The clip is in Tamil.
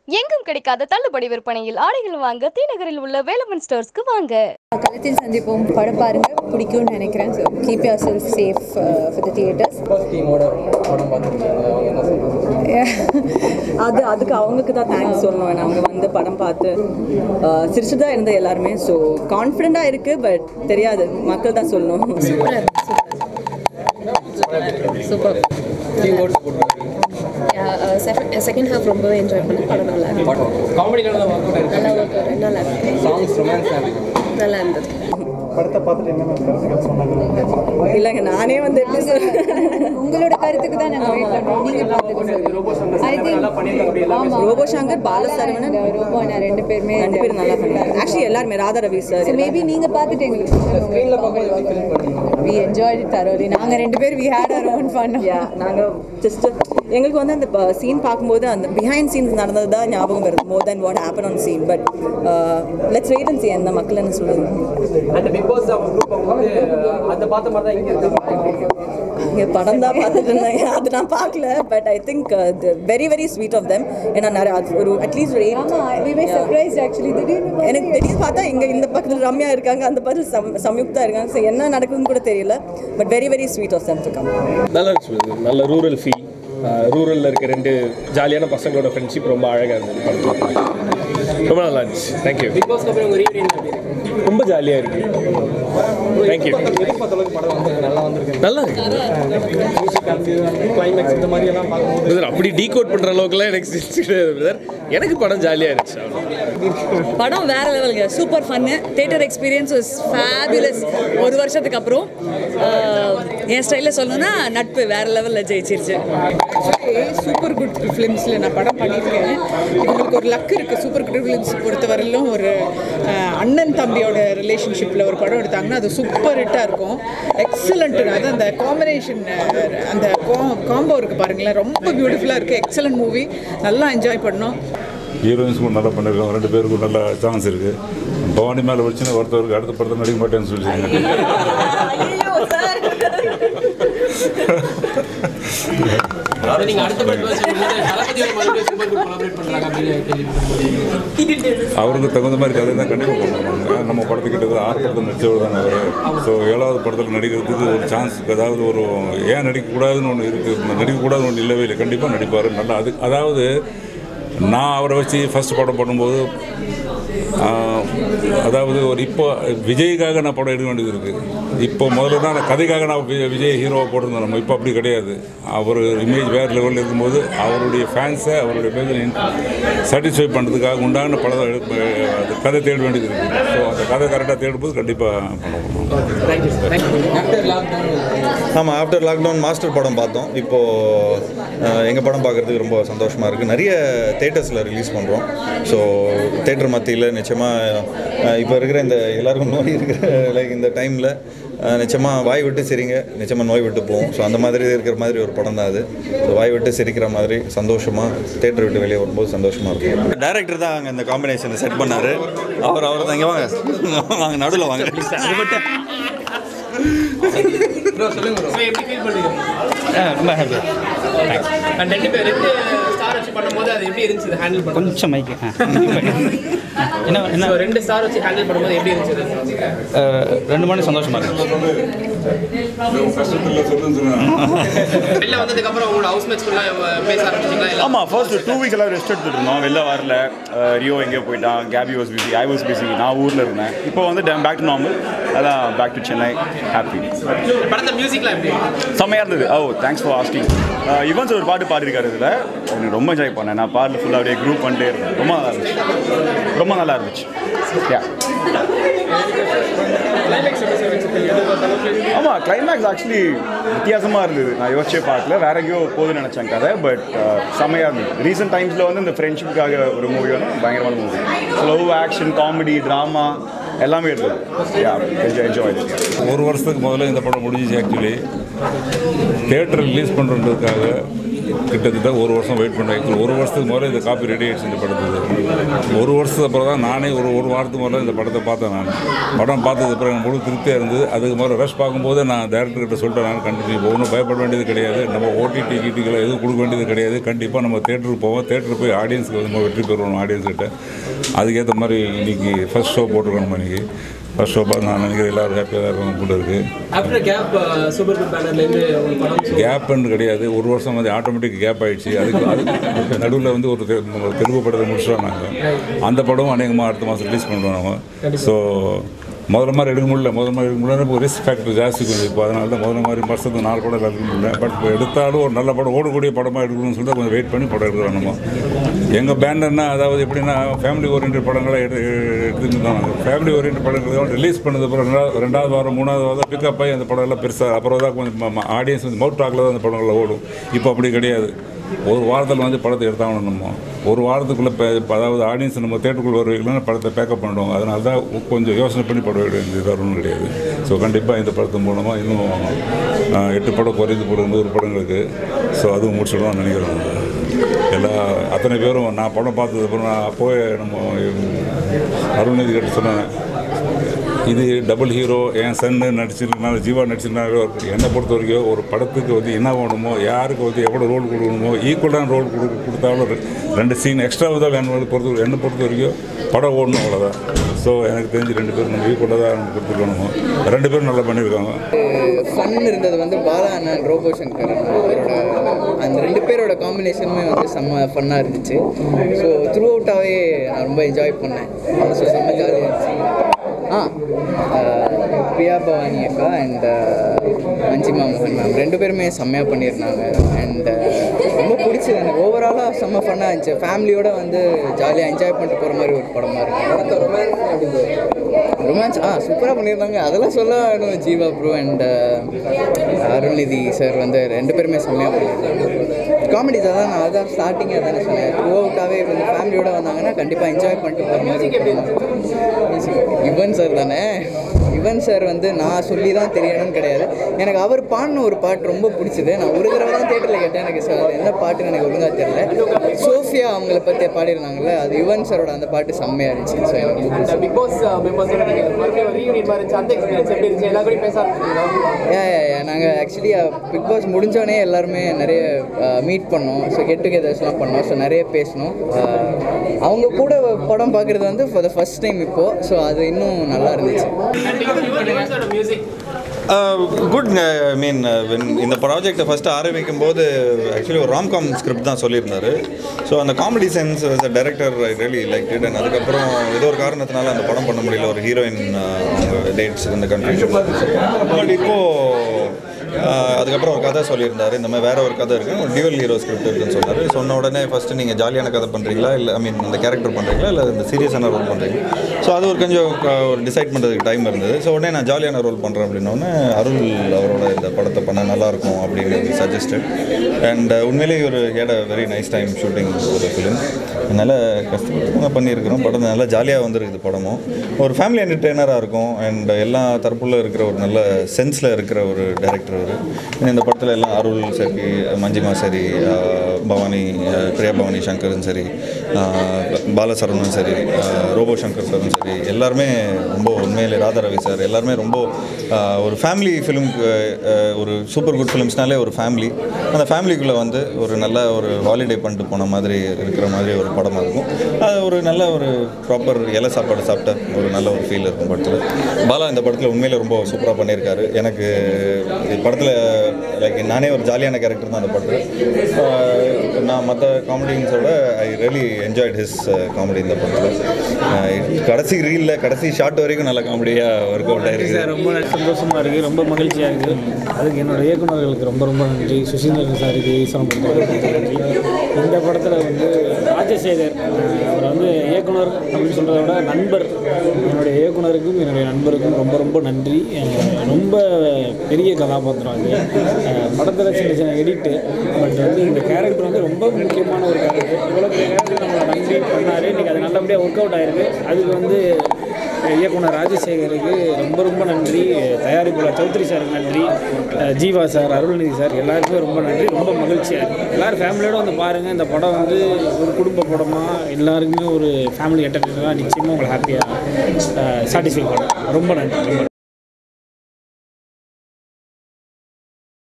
எங்கும் கிடைக்காத தள்ளுபடி விற்பனையில் ஆடைகள் வாங்க தீநகரில் உள்ள வேலவன் ஸ்டோர்ஸ்க்கு வாங்க களத்தில் சந்திப்போம் படம் பாருங்க பிடிக்கும்னு நினைக்கிறேன் so keep your self safe for the theatres first டீமோட படம் பார்த்துருக்கீங்க அவங்க என்ன சொல்றாங்க அது அதுக்கு அவங்களுக்கு தான் தேங்க்ஸ் சொல்லணும் ஏன்னா அவங்க வந்து படம் பார்த்து சிரிச்சு தான் இருந்த எல்லாருமே ஸோ கான்ஃபிடென்ட்டாக இருக்குது பட் தெரியாது மக்கள் தான் சொல்லணும் சூப்பர் டீம் ஓட்ஸ் போட்டுருக்கீங்க செகண்ட் ஹாஃப் ரொம்பவே என்ஜாய் பண்ணி படம் நல்லா இருக்கு பட் காமெடியில் தான் ஒர்க் அவுட் நல்லா இருக்கு ஒர்க் நல்லா இருக்கு சாங்ஸ் ரொமான்ஸ் நல்லா இருந்தது படத்தை பார்த்துட்டு என்ன கருத்துக்கள் சொன்னாங்க இல்லைங்க நானே வந்து எப்படி சொல்றது? உங்களோட கருத்துக்கு தான் நாங்கள் வெயிட் பண்ணுறோம் நீங்கள் பார்த்துட்டு ஐ திங்க் ஆமாம் ரோபோ சங்கர் பாலசரவணன் ரோபோ நான் ரெண்டு பேருமே ரெண்டு பேரும் நல்லா பண்ணாங்க ஆக்சுவலி எல்லாருமே ராதா ரவி சார் மேபி நீங்கள் பார்த்துட்டு எங்களுக்கு ஸ்க்ரீனில் பார்க்கும்போது எப்படி ஃபீல் பண்ணீங்க வி என்ஜாய் இட் தரோலி நாங்கள் ரெண்டு பேர் we had our own fun yeah நாங்கள் ஜஸ்ட் எங்களுக்கு வந்து அந்த சீன் பார்க்கும்போது அந்த பிஹைண்ட் சீன்ஸ் நடந்தது தான் ஞாபகம் வருது more then what happen on scene but let's wait and see அந்த மக்கள் என்ன சொல்லுது அந்த பிக் பாஸ் குரூப் வந்து அதை பார்த்த மாதிரி தான் இங்கே இருக்கு இங்கே படம் தான் பார்த்துட்டு இருந்தாங்க அது நான் பார்க்கல but I think very very sweet of them ஏன்னா நிறைய அது ஒரு அட்லீஸ்ட் ஒரு eight- ஆமாம் வி வே சர்ப்ரைஸ் ஆக்சுவலி திடீர்னு எனக்கு திடீர்னு பார்த்தா இங்கே இந்த பக்கத்தில் ரம்யா இருக்காங்க அந்த பக்கத்தில் சம் சம்யுக்தா இருக்காங்க ஸோ என்ன நடக்குதுன்னு கூட தெரியல but very very sweet of them to come நல்லா இருந்துச்சு இது. நல்ல ரூரல் ஃபீல் ரூரலில் இருக்க ரெண்டு ஜாலியான பசங்களோட ஃப்ரெண்ட்ஷிப் ரொம்ப அழகாக இருந்தது படத்தில் ரொம்ப நல்லா இருந்துச்சு தேங்க்யூ பிக் பாஸ்க்கு அப்புறம் உங்கள் ரீயூனியன் எப்படி இருக்கு ரொம்ப ஜாலியாக இருக்கு தேங்க்யூ எதிர்பார்த்த அளவுக்கு படம் வந்திருக்கு நல்லா வந்திருக்கு நல்லா இருக்கு கிளைமேக்ஸ் இந்த மாதிரி எல்லாம் பார்க்கும்போது பிரதர் அப்படி டீகோட் பண்ணுற அளவுக்குலாம் எனக்கு சிரிச்சு கிடையாது பிரதர் எனக்கு படம் ஜாலியாக இருந்துச்சு அவ்வளோ படம் வேற லெவலுங்க super fun theatre experience was fabulous ஒரு வருஷத்துக்கு அப்புறம் ஆஹ், என் ஸ்டைலில் சொல்லணும்னா நட்பு வேற லெவலில் ஜெயிச்சிருச்சு சூப்பர் குட் ஃபிலிம்ஸில் நான் படம் பண்ணியிருக்கேன் இவங்களுக்கு ஒரு லக் இருக்குது சூப்பர் குட் ஃபிலிம்ஸ் பொறுத்தவரையிலும் ஒரு அஹ், அண்ணன் தம்பியோட ரிலேஷன்ஷிப்பில் ஒரு படம் எடுத்தாங்கன்னா அது சூப்பர் ஹிட்டாக இருக்கும் எக்ஸலண்ட் அது அந்த காம்பினேஷன் அந்த காம்போ இருக்குது பாருங்களேன் ரொம்ப பியூட்டிஃபுல்லாக இருக்குது எக்ஸலண்ட் மூவி நல்லா என்ஜாய் பண்ணோம் ஹீரோயின்ஸுக்கும் நல்லா பண்ணியிருக்கோம் ரெண்டு பேருக்கும் நல்ல சான்ஸ் இருக்குது பவானி மேலே வச்சுன்னா ஒருத்தருக்கு அடுத்த படத்தை நடிக்க மாட்டேன்னு சொல்லிட்டாங்க நீங்கள் அடுத்த படம் சொல்லும்போது தளபதியோட மறுபடியும் சூப்பர் குட் கொலாபரேட் பண்ணுறாங்க அப்படின்னு கேள்விப்பட்டேன் அவருக்கு தகுந்த மாதிரி கதை தான் கண்டிப்பாக பண்ணுவாங்க நம்ம படத்துக்கிட்ட ஆறு படத்தில் நடிச்சவர் தான் அவர் ஸோ ஏழாவது படத்தில் நடிக்கிறதுக்கு ஒரு சான்ஸ் அதாவது ஒரு ஏன் நடிக்கக்கூடாதுன்னு ஒன்று இருக்குது நடிக்கக்கூடாதுன்னு ஒன்று இல்லவே இல்லை கண்டிப்பாக நடிப்பார் நல்லா அது அதாவது நான் அவரை வச்சு ஃபர்ஸ்ட் படம் பண்ணும்போது ஆஹ், அதாவது ஒரு இப்போ விஜய்க்காக நான் படம் எடுக்க வேண்டியது இருக்குது இப்போ முதல்ல தான் நான் கதைக்காக நான் வி- விஜய் ஹீரோவை போட்டிருந்தோம் நம்ம இப்போ அப்படி கிடையாது அவர் இமேஜ் வேறு லெவலில் இருக்கும்போது அவருடைய ஃபேன்ஸை அவருடைய பேஜில் சாட்டிஸ்ஃபை பண்ணுறதுக்காக உண்டான படம் தான் எடுக்க அது கதை தேட வேண்டியது இருக்குது ஸோ அந்த கதை கரெக்டாக தேடும்போது கண்டிப்பாக பண்ணுவோம் தேங்க்யூ சார் ஆஃப்டர் லாக்டவுன் ஆமாம் ஆஃப்டர் லாக்டவுன் மாஸ்டர் படம் பார்த்தோம் இப்போது எங்கள் படம் பார்க்குறதுக்கு ரொம்ப சந்தோஷமாக இருக்குது நிறைய தேட்டர்ஸில் ரிலீஸ் பண்ணுறோம் ஸோ தேட்டர் மத்தியில் நிச்சயமாக இப்போ இருக்கிற இந்த எல்லாருக்கும் நோய் இருக்கிற லைக் இந்த டைமில் நிச்சயமாக வாய் விட்டு சிரிங்க நிச்சயமாக நோய் விட்டு போகும் ஸோ அந்த மாதிரி இருக்கிற மாதிரி ஒரு படம் தான் அது ஸோ வாய் விட்டு சிரிக்கிற மாதிரி சந்தோஷமாக தேட்டர் விட்டு வெளியே வரும்போது சந்தோஷமாக இருக்கும் டேரக்டர் தான் அங்கே இந்த காம்பினேஷனை செட் பண்ணார் அவர் அவர் தான் இங்கே வாங்க வாங்க நடுவில் வாங்க ப்ரோ சொல்லுங்க ப்ரோ எப்படி ஃபீல் பண்ணுறீங்க ரொம்ப ஹாப்பியாக அண்ட் ரெண்டு பேர் ரெண்டு ஸ்டார் வச்சு பண்ணும்போது அது எப்படி இருந்துச்சு ஹேண்டில் பண்ண கொஞ்சம் மைக்கு என்ன என்ன So, ரெண்டு ஸ்டார் வச்சு ஹேண்டில் பண்ணும்போது எப்படி இருந்துச்சு அஹ், ரெண்டு மணி சந்தோஷமாக இருந்துச்சு வெளில வந்ததுக்கு அப்புறம் உங்களோட ஹவுஸ் மேட்ச்க்குள்ள பேச ஆரம்பிச்சிங்களா இல்லை ஆமாம் ஃபர்ஸ்ட் டூ வீக்ஸ் எல்லாம் ரெஸ்ட் எடுத்துட்டு இருந்தோம் வெளில வரல அஹ் ரியோ எங்கேயோ போயிட்டான் Gabi was busy I was busy நான் ஊரில் இருந்தேன் இப்போ வந்து பேக் டு நார்மல் அதான் பேக் டு சென்னை ஹாப்பி படத்தை மியூசிக்லாம் எப்படி செம்மையாக இருந்தது oh thanks for asking Yuvan's ஒரு பாட்டு பாடியிருக்காரு இதில் எனக்கு ரொம்ப என்ஜாய் பண்ணேன் நான் பாட்டு ஃபுல்லாக அப்படியே குரூப் பண்ணிட்டே இருந்தேன் ரொம்ப நல்லா இருந்துச்சு ரொம்ப நல்லா இருந்துச்சு யா ஆமாம் கிளைமேக்ஸ் ஆக்சுவலி வித்தியாசமாக இருந்தது நான் யோசிச்சே பார்க்கல வேற எங்கேயோ போகுதுன்னு நினச்சேன் கதை பட் செம்மையாக இருந்தது ரீசெண்ட் டைம்ஸில் வந்து இந்த ஃப்ரெண்ட்ஷிப்புக்காக ஒரு மூவி வந்து பயங்கரமான movie slow action comedy drama எல்லாமே இருந்தது யா என்ஜாய் என்ஜாய் ஒரு வருஷத்துக்கு முதல்ல இந்த படம் முடிஞ்சிச்சு ஆக்சுவலி தேட்டர் ரிலீஸ் பண்ணுறதுக்காக கிட்டத்தட்ட ஒரு வருஷம் வெயிட் பண்ணேன் ஒரு வருஷத்துக்கு முதல்ல இந்த காப்பி ரெடி ஆயிடுச்சு இந்த படத்துக்கு ஒரு வருஷத்துக்கு அப்புறம் தான் நானே ஒரு ஒரு வாரத்துக்கு முதல்ல இந்த படத்தை பார்த்தேன் நான் படம் பார்த்தது அப்புறம் எனக்கு முழு திருப்தியாக இருந்தது அதுக்கு முதல்ல ரஷ் பார்க்கும்போது நான் டேரக்டர் கிட்ட சொல்லிட்டேன் நான் கண்டிப்பாக இப்போ ஒன்றும் பயப்பட வேண்டியது கிடையாது நம்ம ஓடிடி கிட்டிகளை எதுவும் கொடுக்க வேண்டியது கிடையாது கண்டிப்பாக நம்ம தேட்டருக்கு போவோம் தேட்டருக்கு போய் ஆடியன்ஸ்க்கு வந்து நம்ம வெற்றி பெறுவோம் ஆடியன்ஸ் கிட்ட அதுக்கேற்ற மாதிரி இன்னைக்கு ஃபர்ஸ்ட் ஷோ போட்டிருக்கோம் நம்ம இன்னைக்கு ஃபர்ஸ்ட் ஷோ பார்த்து நான் நினைக்கிறேன் எல்லாரும் ஹாப்பியாக தான் இருக்கும் கூட இருக்குது ஆஃப்டர் கேப் சூப்பர் குட் பேனர்லேருந்து ஒரு படம் so- கேப்னு கிடையாது ஒரு வருஷம் வந்து ஆட்டோமேட்டிக் கேப் ஆயிடுச்சு அதுக்கு அதுக்கு நடுவில் வந்து ஒரு தெ- ஒரு தெலுங்கு படத்தை முடிச்சிட்டோம் நாங்கள் அந்த படமும் அநேகமாக அடுத்த மாதம் ரிலீஸ் பண்ணுறோம் நம்ம ஸோ முதல்ல மாதிரி எடுக்க முடியல முதல்ல மாதிரி எடுக்க முடியல இப்போ ரிஸ்க் ஃபேக்டர் ஜாஸ்தி கொஞ்சம் இப்போ அதனால தான் முதல்ல மாதிரி வருஷத்துக்கு நாலு படம் எடுக்க முடியல பட் இப்போ எடுத்தாலும் ஒரு நல்ல படம் ஓடக்கூடிய படமாக எடுக்கணும்னு சொல்லிட்டு கொஞ்சம் வெயிட் பண்ணி படம் எடுக்கிறோம் நம்ம எங்கள் பேண்டர்னா அதாவது எப்படின்னா ஃபேமிலி ஓரியன்ட் படங்களை எடு எடுத்துட்டு தான் ஃபேமிலி ஓரியன்ட் படங்கள் ரிலீஸ் பண்ணது அப்புறம் ரெண்டாவது ரெண்டாவது வாரம் மூணாவது வாரம் பிக்கப் ஆகி அந்த படம் எல்லாம் பெருசாக அப்புறம் தான் கொஞ்சம் ஆடியன்ஸ் வந்து மவுத் டாக்கில் தான் அந்த படங்களில் ஓடும் இப்போ அப்படி கிடையாது ஒரு வாரத்தில் வந்து படத்தை எடுத்தாகணும் நம்ம ஒரு வாரத்துக்குள்ளே இப்போ அதாவது ஆடியன்ஸ் நம்ம தேட்டருக்குள்ளே வருவீங்களா படத்தை பேக்கப் பண்ணுவோம் அதனால தான் கொஞ்சம் யோசனை பண்ணி படம் எடுக்க வேண்டியது ஒன்றும் கிடையாது ஸோ கண்டிப்பாக இந்த படத்து மூலமாக இன்னும் ஆஹ், எட்டு படம் குறைந்து போடுற நூறு படங்களுக்கு ஸோ அதுவும் முடிச்சிடுவோம்னு நினைக்கிறேன் எல்லா அத்தனை பேரும் நான் படம் பார்த்தது அப்புறம் நான் அப்போவே நம்ம அருள்நிதி கிட்ட சொன்னேன் இது டபுள் ஹீரோ என் சன்னு நடிச்சிருக்கனால ஜீவா நடிச்சிருந்தாலும் என்னை பொறுத்த வரைக்கும் ஒரு படத்துக்கு வந்து என்ன வேணுமோ யாருக்கு வந்து எவ்வளோ ரோல் கொடுக்கணுமோ ஈக்குவலான ரோல் கொடு கொடுத்தாலும் ரெ- ரெண்டு சீன் எக்ஸ்ட்ரா தான் வேணும் பொறுத்த என்னை பொறுத்த வரைக்கும் படம் ஓடணும் அவ்வளோதான் ஸோ எனக்கு தெரிஞ்சு ரெண்டு பேரும் நம்ம ஈக்குவலாக தான் நம்ம கொடுத்துருக்கணுமோ ரெண்டு பேரும் நல்லா பண்ணியிருக்காங்க ஃபன் இருந்தது வந்து பாலா அண்ணன் ரோபோ சங்கர் அண்ணன் அவரோட அந்த ரெண்டு பேரோட காம்பினேஷனுமே வந்து செம்ம ஃபன்னாக இருந்துச்சு ஸோ த்ரூ அவுட்டாகவே நான் ரொம்ப என்ஜாய் பண்ணேன் ஸோ செம்ம ஜாலியாக இருந்துச்சு ஆ அஹ், பிரியா பவானி அக்கா அண்ட் மஞ்சிமா மோகன் மேம் ரெண்டு பேருமே செம்மையாக பண்ணியிருந்தாங்க அண்ட் ரொம்ப பிடிச்சது எனக்கு ஓவராலாக செம்ம ஃபன்னாக இருந்துச்சு ஃபேமிலியோட வந்து ஜாலியாக என்ஜாய் பண்ணிட்டு போகிற மாதிரி ஒரு படமாக இருக்கு ரொமான்ஸ் ஆ சூப்பராக பண்ணியிருந்தாங்க அதெல்லாம் சொல்ல வேணும் Jiiva bro and Arulnithi sir வந்து ரெண்டு பேருமே செம்மையாக பண்ணியிருந்தாங்க காமெடி தான் நான் அதான் ஸ்டார்டிங்கே தானே சொன்னேன் த்ரூ அவுட்டாகவே வந்து ஃபேமிலியோட வந்தாங்கன்னா கண்டிப்பாக என்ஜாய் பண்ணிட்டு போகிற மாதிரி மியூசிக் யுவன் சார் தானே யுவன் சார் வந்து நான் சொல்லி தான் தெரியணும்னு கிடையாது எனக்கு அவர் பாடின ஒரு பாட்டு ரொம்ப பிடிச்சது நான் ஒரு தடவை தான் தேட்டரில் கேட்டேன் எனக்கு சார் அது என்ன பாட்டுன்னு எனக்கு ஒழுங்காக தெரியல சோஃபியா அவங்கள பற்றி பாடியிருந்தாங்கல்ல அது யுவன் சாரோட அந்த பாட்டு செம்மையாக இருந்துச்சு ஸோ எனக்கு ரொம்ப பிடிச்சது. பிக் பாஸ் மெம்பர்ஸோட நீங்கள் மறுபடியும் ரீயூனியன் மாதிரி இருந்துச்சு அந்த எக்ஸ்பீரியன்ஸ் எப்படி இருந்துச்சு எல்லா கூடயும் பேச ஆரம்பிச்சிங்களா யா யா யா நாங்கள் ஆக்சுவலி பிக் பாஸ் முடிஞ்சோடனே எல்லாருமே நிறைய மீட் பண்ணோம் ஸோ கெட் டுகெதர்ஸ்லாம் பண்ணோம் ஸோ நிறைய பேசணும் அஹ், அவங்க கூட படம் பார்க்குறது வந்து ஃபார் த ஃபர்ஸ்ட் டைம் இப்போது ஸோ அது இன்னும் நல்லா இருந்துச்சு மியூசிக் குட் ஐ மீன் இந்த ப்ராஜெக்டை ஃபஸ்ட்டு ஆரம்பிக்கும் போது ஆக்சுவலி ஒரு ராம்காம் ஸ்கிரிப்ட் தான் சொல்லியிருந்தாரு ஸோ அந்த comedy sense director I really like it and அதுக்கப்புறம் ஏதோ ஒரு காரணத்தினால அந்த படம் பண்ண முடியல ஒரு ஹீரோயின் அவங்க டேட்ஸ் இந்த கன்ஃபியூஷன் பட் இப்போது ஆஹ் அதுக்கப்புறம் ஒரு கதை சொல்லியிருந்தாரு இந்த மாதிரி வேற ஒரு கதை இருக்கு ஒரு டியூவல் ஹீரோ ஸ்கிரிப்ட் இருக்குன்னு சொன்னார் சொன்ன உடனே ஃபஸ்ட்டு நீங்கள் ஜாலியான கதை பண்ணுறீங்களா இல்லை ஐ மீன் அந்த கேரக்டர் பண்ணுறீங்களா இல்லை இந்த சீரியஸான ரோல் பண்ணுறீங்க ஸோ அது ஒரு கொஞ்சம் க- ஒரு டிசைட் பண்ணுறதுக்கு டைம் இருந்தது ஸோ உடனே நான் ஜாலியான ரோல் பண்ணுறேன் அப்படின்னோடனே அருள் அவரோட இந்த படத்தை பண்ண நல்லாயிருக்கும் அப்படின்னு சஜஸ்டட் அண்ட் உண்மையிலேயே ஒரு ஏட வெரி நைஸ் டைம் ஷூட்டிங் ஒரு ஃபிலிம் அதனால் கஷ்டப்பட்டு பண்ணியிருக்கிறோம் படம் நல்லா ஜாலியாக வந்திருக்குது படமும் ஒரு ஃபேமிலி என்டர்டெய்னராக இருக்கும் அண்ட் எல்லா தரப்புல இருக்கிற ஒரு நல்ல சென்ஸில் இருக்கிற ஒரு டைரக்டர் அவர் இந்த படத்தில் எல்லாம் அருள் சரி மஞ்சிமா சரி ஆஹ் பவானி ஆஹ் பிரியா பவானி சங்கரும் சரி ஆஹ் பாலசரவணன் சரி ஆஹ் ரோபோ சங்கர் சாரும் சரி எல்லாருமே ரொம்ப உண்மையிலே ராதா ரவி சார் எல்லாருமே ரொம்ப ஆஹ் ஒரு ஃபேமிலி ஃபிலிம்க்கு ஒரு சூப்பர் குட் ஃபிலிம்ஸ்னாலே ஒரு ஃபேமிலி அந்த ஃபேமிலிக்குள்ளே வந்து ஒரு நல்ல ஒரு ஹாலிடே பண்ணிட்டு போன மாதிரி இருக்கிற மாதிரி ஒரு படமாக இருக்கும் அது ஒரு நல்ல ஒரு ப்ராப்பர் இலை சாப்பாடு சாப்பிட்ட ஒரு நல்ல ஒரு ஃபீல் இருக்கும் படத்தில் பாலா இந்த படத்தில் உண்மையிலே ரொம்ப சூப்பராக பண்ணியிருக்காரு எனக்கு படத்தில் லைக் நானே ஒரு ஜாலியான கேரக்டர் தான் அந்த படத்தில் நான் மற்ற காமெடின்ஸோட I really enjoyed his comedy இந்த படத்தில் கடைசி ரீலில் கடைசி ஷாட் வரைக்கும் நல்ல காமெடியாக ஒர்க் அவுட் ஆயிருக்கு சார் ரொம்ப சந்தோஷமாக இருக்குது ரொம்ப மகிழ்ச்சியாக இருக்குது அதுக்கு என்னோட இயக்குநர்களுக்கு ரொம்ப ரொம்ப நன்றி சுசீந்திரன் சாருக்கு ஈஸ்வரன் படத்துக்கு நன்றி இந்த படத்தில் வந்து ராஜசேகர் அஹ், அவர் வந்து இயக்குனர் அப்படின்னு சொல்கிறத விட நண்பர் என்னுடைய இயக்குனருக்கும் என்னுடைய நண்பருக்கும் ரொம்ப ரொம்ப நன்றி அஹ், ரொம்ப பெரிய கதாபாத்திரம் அது அஹ், படத்தில் சின்ன சின்ன எடிட்டு பட் வந்து இந்த கேரக்டர் வந்து ரொம்ப முக்கியமான ஒரு கேரக்டர் இவ்வளோ பெரிய கேரக்டர் நம்மளை நம்பி பண்ணார் இன்றைக்கி அது நல்லபடியாக ஒர்க் அவுட் ஆயிருக்கு அதுக்கு வந்து இயக்குனர் ராஜசேகருக்கு ரொம்ப ரொம்ப நன்றி தயாரிப்பாளர் சௌத்ரி சாருக்கு நன்றி அஹ் ஜீவா சார் அருள்நிதி சார் எல்லாருக்குமே ரொம்ப நன்றி ரொம்ப மகிழ்ச்சியாக இருக்குது எல்லோரும் ஃபேமிலியோட வந்து பாருங்கள் இந்த படம் வந்து ஒரு குடும்ப படமாக எல்லாருக்குமே ஒரு ஃபேமிலி என்டர்டெயினராக நிச்சயமாக உங்களை ஹாப்பியாக சாட்டிஸ்ஃபை பண்ணும் ரொம்ப நன்றி ரொம்ப நன்றி